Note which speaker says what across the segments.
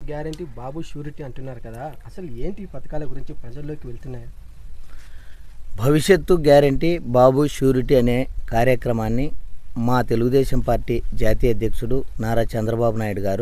Speaker 1: Guarantee బాబు surety అంటున్నారు కదా అసలు ఏంటి ఈ పథకాల గురించి ప్రజల్లోకి వెళ్తున్నాయి
Speaker 2: భవిష్యత్తు గ్యారంటీ బాబు షూరిటీ అనే కార్యక్రమాన్ని మా తెలుగుదేశం పార్టీ జాతీయ అధ్యక్షుడు నారా చంద్రబాబు నాయుడు గారు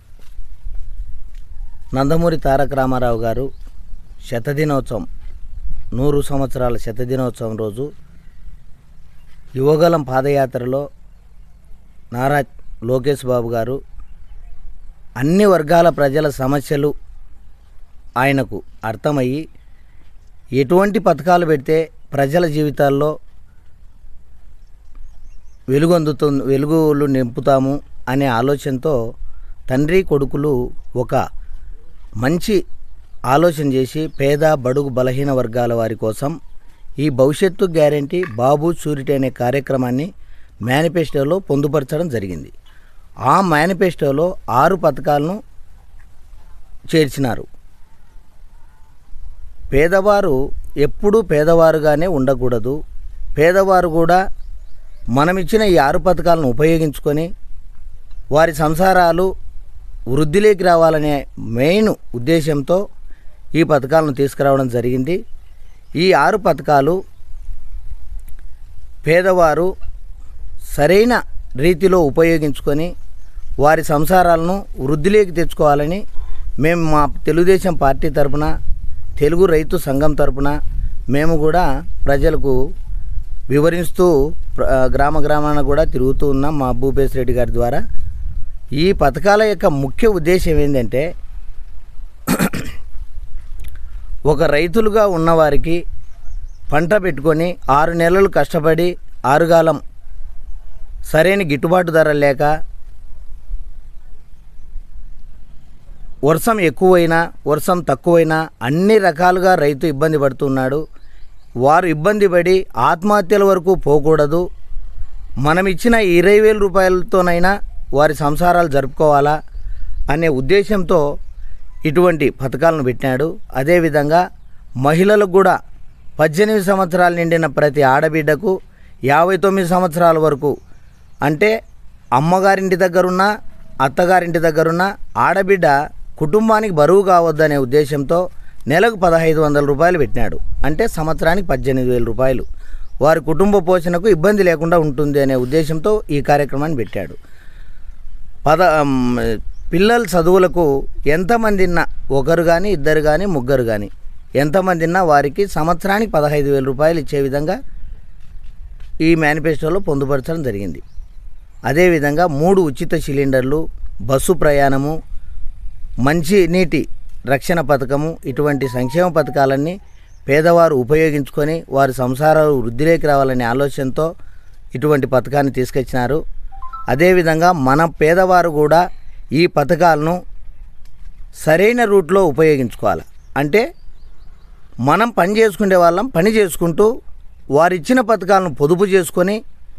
Speaker 2: నందమూరి తారక రామారావు గారు శతదినోత్సవం నూరు సంవత్సరాల శతదినోత్సవం రోజు యువగలం పాదయాత్రలో నారా లోకేష్ బాబు గారు అన్ని వర్గాల ప్రజల సమస్యలు ఆయనకు అర్థమయ్యి ఎటువంటి పథకాలు పెడితే ప్రజల జీవితాల్లో వెలుగొందుతు వెలుగులు నింపుతాము అనే ఆలోచనతో తండ్రి కొడుకులు ఒక మంచి ఆలోచన చేసి పేద బడుగు బలహీన వర్గాల వారి కోసం ఈ భవిష్యత్తు గ్యారంటీ బాబు షూరిటీ అనే కార్యక్రమాన్ని మేనిఫెస్టోలో పొందుపరచడం జరిగింది ఆ మేనిఫెస్టోలో ఆరు పథకాలను చేర్చినారు పేదవారు ఎప్పుడూ పేదవారుగానే ఉండకూడదు పేదవారు కూడా మనమిచ్చిన ఈ ఆరు పథకాలను ఉపయోగించుకొని వారి సంసారాలు వృద్ధిలోకి రావాలనే మెయిన్ ఉద్దేశంతో ఈ పథకాలను తీసుకురావడం జరిగింది ఈ ఆరు పథకాలు పేదవారు సరైన రీతిలో ఉపయోగించుకొని వారి సంసారాలను వృద్ధిలోకి తెచ్చుకోవాలని మేము మా తెలుగుదేశం పార్టీ తరపున తెలుగు రైతు సంఘం తరపున మేము కూడా ప్రజలకు వివరిస్తూ ప్ర- గ్రామ గ్రామాన కూడా తిరుగుతూ ఉన్నాం మా భూపేశ్ రెడ్డి గారి ద్వారా ఈ పథకాల యొక్క ముఖ్య ఉద్దేశం ఏంటంటే ఒక రైతులుగా ఉన్నవారికి పంట పెట్టుకొని ఆరు నెలలు కష్టపడి ఆరుగాలం సరైన గిట్టుబాటు ధర లేక వర్షం ఎక్కువైనా వర్షం తక్కువైనా అన్ని రకాలుగా రైతు ఇబ్బంది పడుతున్నాడు వారు ఇబ్బంది పడి ఆత్మహత్యల వరకు పోకూడదు మనం ఇచ్చిన ఇరవై వేల రూపాయలతోనైనా వారి సంసారాలు జరుపుకోవాలా అనే ఉద్దేశంతో ఇటువంటి పథకాలను పెట్టినాడు అదేవిధంగా మహిళలకు కూడా పద్దెనిమిది సంవత్సరాలు నిండిన ప్రతి ఆడబిడ్డకు యాభై తొమ్మిది సంవత్సరాల వరకు అంటే అమ్మగారింటి దగ్గరున్న అత్తగారింటి దగ్గరున్న ఆడబిడ్డ కుటుంబానికి బరువు కావద్దనే ఉద్దేశంతో నెలకు పదహైదు వందల రూపాయలు పెట్టినాడు అంటే సంవత్సరానికి పద్దెనిమిది వేల రూపాయలు వారి కుటుంబ పోషణకు ఇబ్బంది లేకుండా ఉంటుంది అనే ఉద్దేశంతో ఈ కార్యక్రమాన్ని పెట్టాడు పద అమ్, పిల్లల చదువులకు ఎంతమంది ఉన్నా ఒకరు కానీ ఇద్దరు కానీ ముగ్గురు కానీ ఎంతమంది ఉన్నా వారికి సంవత్సరానికి పదహైదు వేల రూపాయలు ఇచ్చే విధంగా ఈ మేనిఫెస్టోలో పొందుపరచడం జరిగింది అదేవిధంగా మూడు ఉచిత సిలిండర్లు బస్సు ప్రయాణము మంచి నీటి రక్షణ పథకము ఇటువంటి సంక్షేమ పథకాలన్నీ పేదవారు ఉపయోగించుకొని వారి సంసారాలు వృద్ధిలోకి రావాలనే ఆలోచనతో ఇటువంటి పథకాన్ని తీసుకొచ్చినారు అదేవిధంగా మన పేదవారు కూడా ఈ పథకాలను సరైన రూట్లో ఉపయోగించుకోవాలి అంటే మనం పని చేసుకునే వాళ్ళం పని చేసుకుంటూ వారిచ్చిన పథకాలను పొదుపు చేసుకొని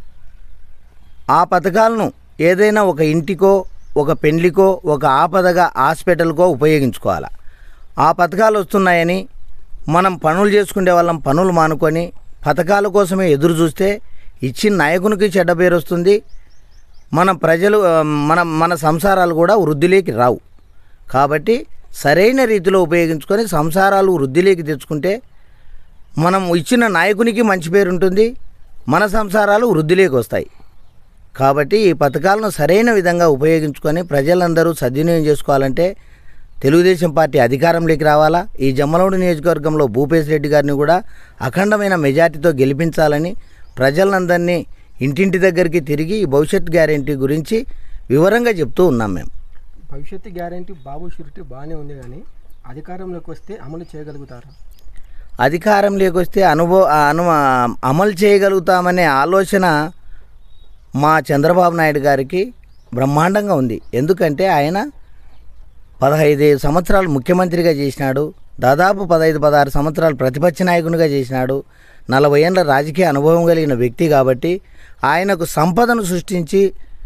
Speaker 2: ఆ పథకాలను ఏదైనా ఒక ఇంటికో ఒక పెండ్లికో ఒక ఆపదగా హాస్పిటల్కో ఉపయోగించుకోవాలి ఆ పథకాలు వస్తున్నాయని మనం పనులు చేసుకునే వాళ్ళం పనులు మానుకొని పథకాల కోసమే ఎదురు చూస్తే ఇచ్చిన నాయకునికి చెడ్డ పేరు వస్తుంది మన ప్రజలు ఆ, మన మన సంసారాలు కూడా వృద్ధిలోకి రావు కాబట్టి సరైన రీతిలో ఉపయోగించుకొని సంసారాలు వృద్ధిలోకి తెచ్చుకుంటే మనం ఇచ్చిన నాయకునికి మంచి పేరు ఉంటుంది మన సంసారాలు వృద్ధిలోకి వస్తాయి కాబట్టి ఈ పథకాలను సరైన విధంగా ఉపయోగించుకొని ప్రజలందరూ సద్వినియోగం చేసుకోవాలంటే తెలుగుదేశం పార్టీ అధికారంలోకి రావాలా ఈ జమ్మలమూడి నియోజకవర్గంలో భూపేశ్ రెడ్డి గారిని కూడా అఖండమైన మెజార్టీతో గెలిపించాలని ప్రజలందరినీ ఇంటింటి దగ్గరికి తిరిగి ఈ భవిష్యత్ గ్యారెంటీ గురించి వివరంగా చెప్తూ ఉన్నాం మేము
Speaker 1: భవిష్యత్తు గ్యారంటీ బాబు షూరిటీ బాగానే ఉంది కానీ అధికారంలోకి వస్తే అమలు చేయగలుగుతారా
Speaker 2: అధికారంలోకి వస్తే అనుభవ అను అమలు చేయగలుగుతామనే ఆలోచన మా చంద్రబాబు నాయుడు గారికి బ్రహ్మాండంగా ఉంది ఎందుకంటే ఆయన పదహైదు సంవత్సరాలు ముఖ్యమంత్రిగా చేసినాడు దాదాపు పదహైదు పదహారు సంవత్సరాలు ప్రతిపక్ష నాయకునిగా చేసినాడు నలభై ఏళ్ళ రాజకీయ అనుభవం కలిగిన వ్యక్తి కాబట్టి ఆయనకు సంపదను సృష్టించి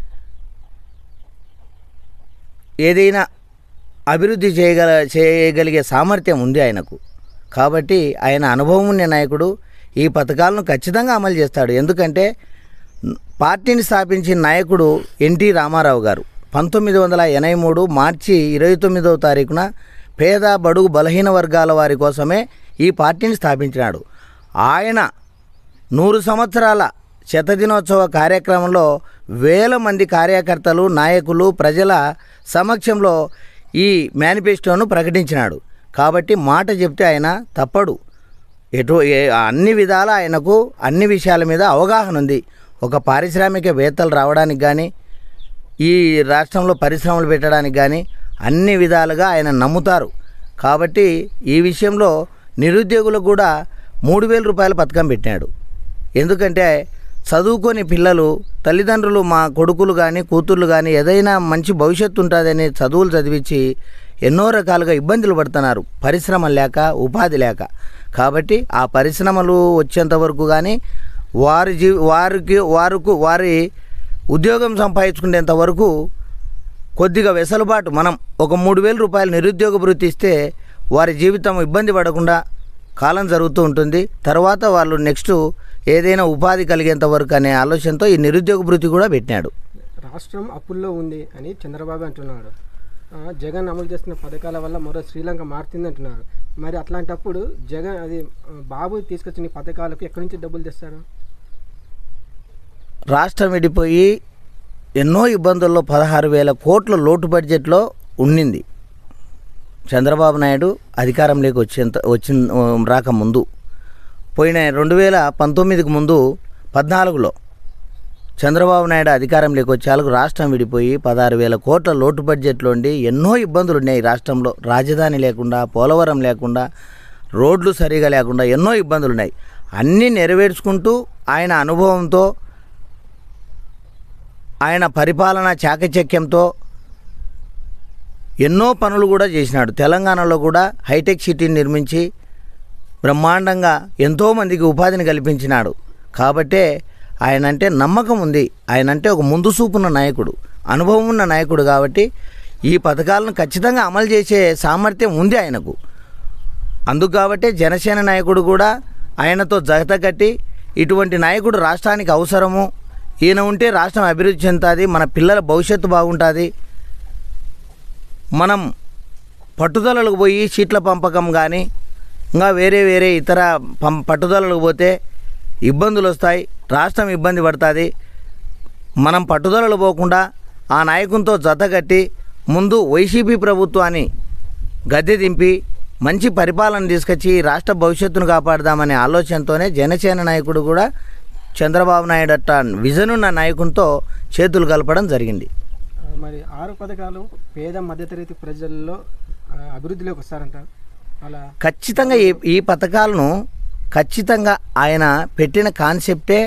Speaker 2: ఏదైనా అభివృద్ధి చేయగల చేయగలిగే సామర్థ్యం ఉంది ఆయనకు కాబట్టి ఆయన అనుభవం ఉన్న నాయకుడు ఈ పథకాలను ఖచ్చితంగా అమలు చేస్తాడు ఎందుకంటే పార్టీని స్థాపించిన నాయకుడు ఎన్టీ రామారావు గారు పంతొమ్మిది వందల ఎనభై మూడు మార్చి ఇరవై తొమ్మిదవ తారీఖున పేద బడుగు బలహీన వర్గాల వారి కోసమే ఈ పార్టీని స్థాపించినాడు ఆయన నూరు సంవత్సరాల శతదినోత్సవ కార్యక్రమంలో వేల మంది కార్యకర్తలు నాయకులు ప్రజల సమక్షంలో ఈ మేనిఫెస్టోను ప్రకటించినాడు కాబట్టి మాట చెప్తే ఆయన తప్పడు ఎటు ఏ- అన్ని విధాల ఆయనకు అన్ని విషయాల మీద అవగాహన ఉంది ఒక పారిశ్రామికవేత్తలు రావడానికి కానీ ఈ రాష్ట్రంలో పరిశ్రమలు పెట్టడానికి కానీ అన్ని విధాలుగా ఆయన నమ్ముతారు కాబట్టి ఈ విషయంలో నిరుద్యోగులకు కూడా మూడు వేల రూపాయల పథకం పెట్టినాడు ఎందుకంటే చదువుకొని పిల్లలు తల్లిదండ్రులు మా కొడుకులు కానీ కూతుర్లు కానీ ఏదైనా మంచి భవిష్యత్తు ఉంటుందని చదువులు చదివించి ఎన్నో రకాలుగా ఇబ్బందులు పడుతున్నారు పరిశ్రమ లేక ఉపాధి లేక కాబట్టి ఆ పరిశ్రమలు వచ్చేంత వరకు కానీ వారి జీ వారికి వారికి వారి ఉద్యోగం సంపాదించుకునేంత వరకు కొద్దిగా వెసులుబాటు మనం ఒక మూడు వేల రూపాయలు నిరుద్యోగ భృతి ఇస్తే వారి జీవితం ఇబ్బంది పడకుండా కాలం జరుగుతూ ఉంటుంది తర్వాత వాళ్ళు నెక్స్ట్ ఏదైనా ఉపాధి కలిగేంత వరకు అనే ఆలోచనతో ఈ నిరుద్యోగ భృతి కూడా పెట్టినాడు
Speaker 1: రాష్ట్రం అప్పుల్లో ఉంది అని చంద్రబాబు అంటున్నాడు ఆ, జగన్ అమలు చేస్తున్న పథకాల వల్ల మరో శ్రీలంక మారుతుంది అంటున్నారు మరి అట్లాంటప్పుడు జగన్ అది ఆ, బాబు తీసుకొచ్చిన ఈ పథకాలకు ఎక్కడి నుంచి డబ్బులు తెస్తారు
Speaker 2: రాష్ట్రం విడిపోయి ఎన్నో ఇబ్బందుల్లో పదహారు వేల కోట్ల లోటు బడ్జెట్లో ఉండింది చంద్రబాబు నాయుడు అధికారంలోకి వచ్చేంత వచ్చిన రాకముందు పోయిన రెండు వేల పంతొమ్మిదికి ముందు పద్నాలుగులో చంద్రబాబు నాయుడు అధికారంలోకి వచ్చేందుకు రాష్ట్రం విడిపోయి పదహారు వేల కోట్ల లోటు బడ్జెట్లో ఉండి ఎన్నో ఇబ్బందులు ఉన్నాయి ఈ రాష్ట్రంలో రాజధాని లేకుండా పోలవరం లేకుండా రోడ్లు సరిగా లేకుండా ఎన్నో ఇబ్బందులు ఉన్నాయి అన్నీ నెరవేర్చుకుంటూ ఆయన అనుభవంతో ఆయన పరిపాలన చాకచక్యంతో ఎన్నో పనులు కూడా చేసినాడు తెలంగాణలో కూడా హైటెక్ సిటీని నిర్మించి బ్రహ్మాండంగా ఎంతోమందికి ఉపాధిని కల్పించినాడు కాబట్టే ఆయన అంటే నమ్మకం ఉంది ఆయన అంటే ఒక ముందు చూపున్న నాయకుడు అనుభవం ఉన్న నాయకుడు కాబట్టి ఈ పథకాలను ఖచ్చితంగా అమలు చేసే సామర్థ్యం ఉంది ఆయనకు అందుకు కాబట్టే జనసేన నాయకుడు కూడా ఆయనతో జగత కట్టి ఇటువంటి నాయకుడు రాష్ట్రానికి అవసరము ఈయన ఉంటే రాష్ట్రం అభివృద్ధి చెందుతుంది మన పిల్లల భవిష్యత్తు బాగుంటుంది మనం పట్టుదలకు పోయి సీట్ల పంపకం కానీ ఇంకా వేరే వేరే ఇతర పం పట్టుదలకు పోతే ఇబ్బందులు వస్తాయి రాష్ట్రం ఇబ్బంది పడుతుంది మనం పట్టుదలలు పోకుండా ఆ నాయకునితో జతగట్టి ముందు వైసీపీ ప్రభుత్వాన్ని గద్దె దింపి మంచి పరిపాలన తీసుకొచ్చి ఈ రాష్ట్ర భవిష్యత్తును కాపాడదామనే ఆలోచనతోనే జనసేన నాయకుడు కూడా చంద్రబాబు నాయుడు అట్ట విజన్ ఉన్న నాయకునితో చేతులు కలపడం జరిగింది
Speaker 1: ఆ, మరి ఆరు పథకాలు పేద మధ్యతరగతి ప్రజల్లో ఆ, అభివృద్ధిలోకి వస్తారంట అలా
Speaker 2: ఖచ్చితంగా ఈ ఈ పథకాలను ఖచ్చితంగా ఆయన పెట్టిన కాన్సెప్టే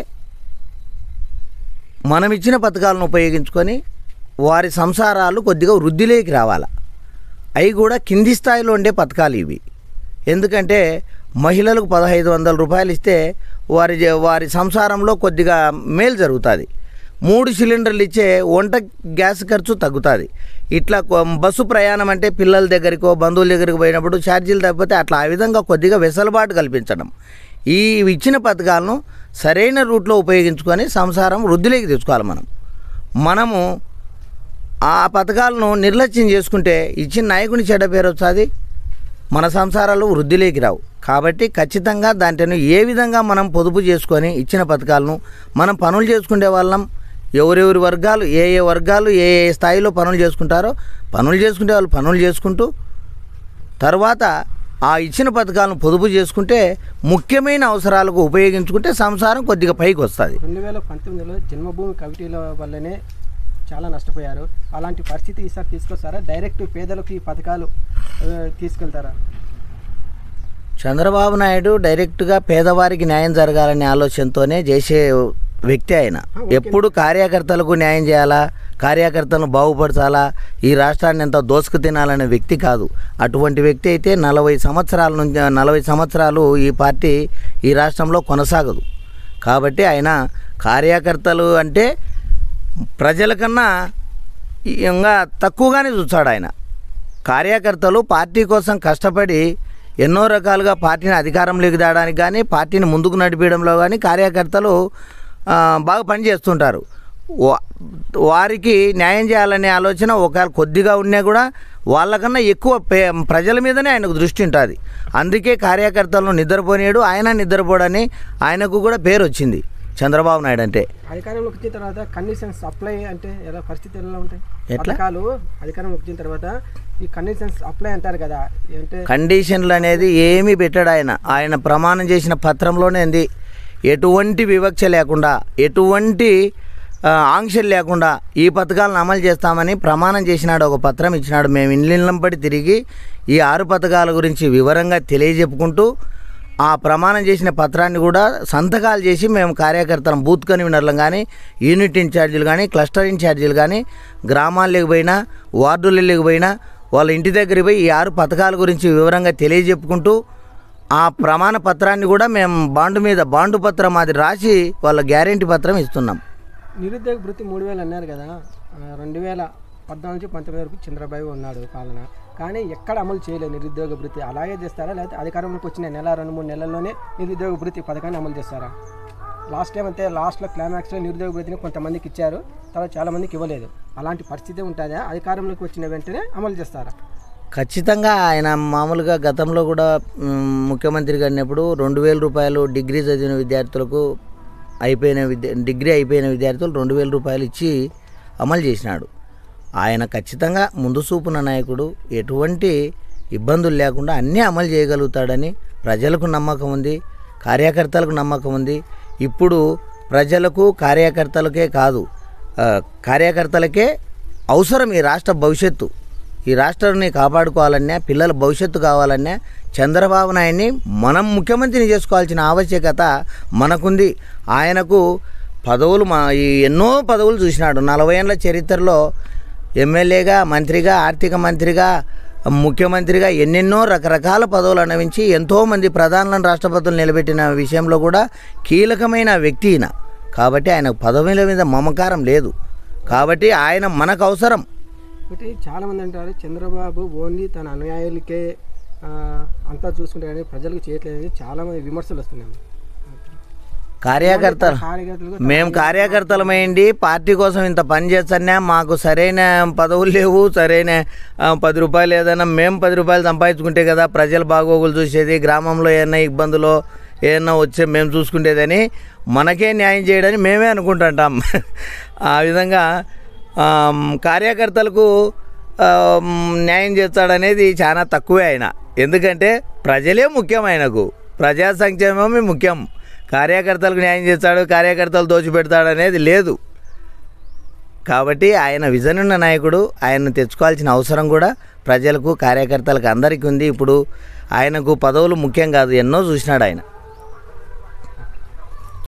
Speaker 2: మనం ఇచ్చిన పథకాలను ఉపయోగించుకొని వారి సంసారాలు కొద్దిగా వృద్ధిలోకి రావాలి అవి కూడా కింది స్థాయిలో ఉండే పథకాలు ఇవి ఎందుకంటే మహిళలకు పదహైదు వందల రూపాయలు ఇస్తే వారి జ- వారి సంసారంలో కొద్దిగా మేలు జరుగుతుంది మూడు సిలిండర్లు ఇచ్చే వంట గ్యాస్ ఖర్చు తగ్గుతుంది ఇట్లా కొ- బస్సు ప్రయాణం అంటే పిల్లల దగ్గరికో బంధువుల దగ్గరికి పోయినప్పుడు ఛార్జీలు తగ్గిపోతే అట్లా ఆ విధంగా కొద్దిగా వెసులుబాటు కల్పించడం ఈ ఇచ్చిన పథకాలను సరైన రూట్లో ఉపయోగించుకొని సంసారం వృద్ధిలోకి తెచ్చుకోవాలి మనం మనము ఆ పథకాలను నిర్లక్ష్యం చేసుకుంటే ఇచ్చిన నాయకుని చెడ్డ పేరు వస్తుంది మన సంసారాలు వృద్ధిలోకి రావు కాబట్టి ఖచ్చితంగా దాంట్లో ఏ విధంగా మనం పొదుపు చేసుకొని ఇచ్చిన పథకాలను మనం పనులు చేసుకునే వాళ్ళం ఎవరెవరి వర్గాలు ఏ ఏ వర్గాలు ఏ ఏ స్థాయిలో పనులు చేసుకుంటారో పనులు చేసుకునే వాళ్ళు పనులు చేసుకుంటూ తర్వాత ఆ ఇచ్చిన పథకాలను పొదుపు చేసుకుంటే ముఖ్యమైన అవసరాలకు ఉపయోగించుకుంటే సంసారం కొద్దిగా పైకి వస్తుంది
Speaker 1: రెండు వేల పంతొమ్మిదిలో జన్మభూమి కమిటీల వల్లనే చాలా నష్టపోయారు అలాంటి పరిస్థితి ఈసారి తీసుకొస్తారా డైరెక్ట్ పేదలకు ఈ పథకాలు ఆ, తీసుకెళ్తారా
Speaker 2: చంద్రబాబు నాయుడు డైరెక్ట్గా పేదవారికి న్యాయం జరగాలనే ఆలోచనతోనే చేసే వ్యక్తి ఆయన ఎప్పుడు కార్యకర్తలకు న్యాయం చేయాలా కార్యకర్తలను బాగుపరచాలా ఈ రాష్ట్రాన్ని ఎంత దోసుకు తినాలనే వ్యక్తి కాదు అటువంటి వ్యక్తి అయితే నలభై సంవత్సరాల నుంచి నలభై సంవత్సరాలు ఈ పార్టీ ఈ రాష్ట్రంలో కొనసాగదు కాబట్టి ఆయన కార్యకర్తలు అంటే ప్రజల కన్నా ఇంకా తక్కువగానే చూస్తాడు ఆయన కార్యకర్తలు పార్టీ కోసం కష్టపడి ఎన్నో రకాలుగా పార్టీని అధికారంలోకి తేడానికి కానీ పార్టీని ముందుకు నడిపించడంలో కానీ కార్యకర్తలు ఆ, బాగా పనిచేస్తుంటారు వా- వారికి న్యాయం చేయాలనే ఆలోచన ఒకవేళ కొద్దిగా ఉన్నా కూడా వాళ్ళకన్నా ఎక్కువ పే ప్రజల మీదనే ఆయనకు దృష్టి ఉంటుంది అందుకే కార్యకర్తలను నిద్రపోనేడు ఆయన నిద్రపోడని ఆయనకు కూడా పేరు వచ్చింది చంద్రబాబు నాయుడు అంటే
Speaker 1: అధికారంలోకి వచ్చిన తర్వాత కండిషన్స్ అప్లై అంటే ఎలా పరిస్థితులు ఎలా ఉంటాయి
Speaker 2: ఎట్లా?
Speaker 1: పథకాలు అధికారంలోకి వచ్చిన తర్వాత ఈ కండిషన్స్ అప్లై అంటారు కదా అంటే
Speaker 2: కండిషన్లు అనేది ఏమీ పెట్టాడు ఆయన ఆయన ప్రమాణం చేసిన పత్రంలోనే ఉంది ఎటువంటి వివక్ష లేకుండా ఎటువంటి ఆ, ఆంక్షలు లేకుండా ఈ పథకాలను అమలు చేస్తామని ప్రమాణం చేసినాడు ఒక పత్రం ఇచ్చినాడు మేము ఇల్లంపడి తిరిగి ఈ ఆరు పథకాల గురించి వివరంగా తెలియజెప్పుకుంటూ ఆ ప్రమాణం చేసిన పత్రాన్ని కూడా సంతకాలు చేసి మేము కార్యకర్తలం బూత్ కన్వీనర్లం కానీ యూనిట్ ఇన్ఛార్జీలు కానీ క్లస్టర్ ఇన్ఛార్జీలు కానీ గ్రామాల్లోకి పోయినా వార్డులకి పోయినా వాళ్ళ ఇంటి దగ్గరికి పోయి ఈ ఆరు పథకాల గురించి వివరంగా తెలియజెప్పుకుంటూ ఆ ప్రమాణ పత్రాన్ని కూడా మేము బాండు మీద బాండు పత్రం అది రాసి వాళ్ళ గ్యారెంటీ పత్రం ఇస్తున్నాం
Speaker 1: నిరుద్యోగ వృత్తి మూడు వేలు అన్నారు కదా ఆ, రెండు వేల పద్నాలుగు నుంచి పంతొమ్మిది వరకు చంద్రబాబు ఉన్నాడు పాలన కానీ ఎక్కడ అమలు చేయలేదు నిరుద్యోగ వృత్తి అలాగే చేస్తారా లేకపోతే అధికారంలోకి వచ్చిన నెల రెండు మూడు నెలల్లోనే నిరుద్యోగ వృత్తి పథకాన్ని అమలు చేస్తారా లాస్ట్ టైం అయితే లాస్ట్లో క్లైమాక్స్లో నిరుద్యోగ వృత్తిని కొంతమందికి ఇచ్చారు తర్వాత చాలా మందికి ఇవ్వలేదు అలాంటి పరిస్థితి ఉంటుందా అధికారంలోకి వచ్చిన వెంటనే అమలు చేస్తారా
Speaker 2: ఖచ్చితంగా ఆయన మామూలుగా గతంలో కూడా మ్, ముఖ్యమంత్రిగా ఉన్నప్పుడు రెండు వేల రూపాయలు డిగ్రీ చదివిన విద్యార్థులకు అయిపోయిన విద్య డిగ్రీ అయిపోయిన విద్యార్థులు రెండు వేల రూపాయలు ఇచ్చి అమలు చేసినాడు ఆయన ఖచ్చితంగా ముందు చూపున నాయకుడు ఎటువంటి ఇబ్బందులు లేకుండా అన్నీ అమలు చేయగలుగుతాడని ప్రజలకు నమ్మకం ఉంది కార్యకర్తలకు నమ్మకం ఉంది ఇప్పుడు ప్రజలకు కార్యకర్తలకే కాదు ఆ, కార్యకర్తలకే అవసరం ఈ రాష్ట్ర భవిష్యత్తు ఈ రాష్ట్రాన్ని కాపాడుకోవాలన్నా పిల్లల భవిష్యత్తు కావాలన్నా చంద్రబాబు నాయుడిని మనం ముఖ్యమంత్రిని చేసుకోవాల్సిన ఆవశ్యకత మనకుంది ఆయనకు పదవులు మా ఈ ఎన్నో పదవులు చూసినాడు నలభై ఏళ్ళ చరిత్రలో ఎమ్మెల్యేగా మంత్రిగా ఆర్థిక మంత్రిగా ముఖ్యమంత్రిగా ఎన్నెన్నో రకరకాల పదవులు అనుభవించి ఎంతోమంది ప్రధానులను రాష్ట్రపతులు నిలబెట్టిన విషయంలో కూడా కీలకమైన వ్యక్తి ఈయన కాబట్టి ఆయన పదవుల మీద మమకారం లేదు కాబట్టి ఆయన మనకు అవసరం
Speaker 1: ఒకటి చాలామంది అంటారు చంద్రబాబు ఓన్లీ తన అనుయాయులకే ఆ, అంతా చూసుకుంటే కానీ ప్రజలకు చేయట్లేదని చాలామంది విమర్శలు వస్తున్నాయి
Speaker 2: కార్యకర్తలు
Speaker 1: కార్యకర్తలకు
Speaker 2: మేము కార్యకర్తలమైంది పార్టీ కోసం ఇంత పని చేస్తున్నా మాకు సరైన పదవులు లేవు సరైన ఆ, పది రూపాయలు ఏదైనా మేము పది రూపాయలు సంపాదించుకుంటే కదా ప్రజల బాగోగులు చూసేది గ్రామంలో ఏమైనా ఇబ్బందులో ఏమన్నా వచ్చే మేము చూసుకునేదని మనకే న్యాయం చేయడని మేమే అనుకుంటుంటాం ఆ విధంగా ఆమ్, కార్యకర్తలకు ఆమ్, న్యాయం చేస్తాడనేది చాలా తక్కువే ఆయన ఎందుకంటే ప్రజలే ముఖ్యం ఆయనకు ప్రజా సంక్షేమమే ముఖ్యం కార్యకర్తలకు న్యాయం చేస్తాడు కార్యకర్తలు దోచిపెడతాడు అనేది లేదు కాబట్టి ఆయన విజన్ ఉన్న నాయకుడు ఆయన్ను తెచ్చుకోవాల్సిన అవసరం కూడా ప్రజలకు కార్యకర్తలకు అందరికీ ఉంది ఇప్పుడు ఆయనకు పదవులు ముఖ్యం కాదు ఎన్నో చూసినాడు ఆయన